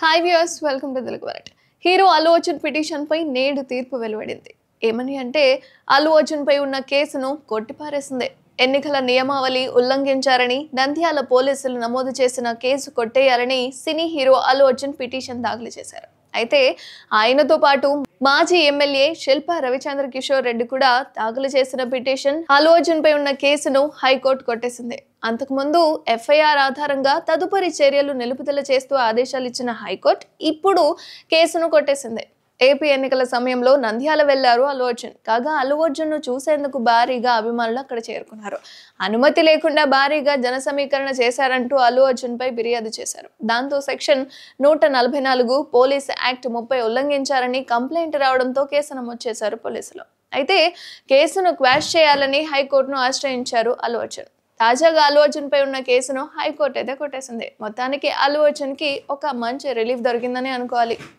hi viewers welcome to Telugu వరట్ hero Allu Arjun petition పై నేడు తీర్పు వెలువడింది ఏమని అంటే అల్లు అర్జున్ పై ఉన్న కేసును కొట్టిపారేసింది ఎన్నికల నియమావళి ఉల్లంఘించారని నంద్యాల పోలీసులు నమోదు చేసిన కేసు కొట్టేయాలని సినీ హీరో అల్లు అర్జున్ పిటిషన్ దాఖలు చేశారు అయితే ఆయనతో పాటు మాజీ ఎమ్మెల్యే శిల్పా రవిచంద్ర కిషోర్ రెడ్డి కూడా దాఖలు చేసిన పిటిషన్ అల్లు అర్జున్ పై ఉన్న కేసును హైకోర్టు కొట్టేసింది అంతకుముందు ఎఫ్ఐఆర్ ఆధారంగా తదుపరి చర్యలు నిలుపుదల చేస్తూ ఆదేశాలు ఇచ్చిన హైకోర్టు ఇప్పుడు కేసును కొట్టేసింది ఏపీ ఎన్నికల సమయంలో నంద్యాల వెళ్లారు అల్లు అర్జున్ కాగా అల్లు అర్జున్ను చూసేందుకు భారీగా అభిమానులు అక్కడ చేరుకున్నారు అనుమతి లేకుండా భారీగా జన సమీకరణ చేశారంటూ అల్లు అర్జున్ పై ఫిర్యాదు చేశారు దాంతో సెక్షన్ నూట నలభై నాలుగు పోలీస్ యాక్ట్ ముప్పై ఉల్లంఘించారని కంప్లైంట్ రావడంతో కేసు నమోదు చేశారు పోలీసులు అయితే కేసును క్వాష్ చేయాలని హైకోర్టును ఆశ్రయించారు అల్లు అర్జున్ తాజాగా అల్లు అర్జున్ పై ఉన్న కేసును హైకోర్టు అయితే కొట్టేసింది మొత్తానికి అల్లు అర్జున్ కి ఒక మంచి రిలీఫ్ దొరికిందని అనుకోవాలి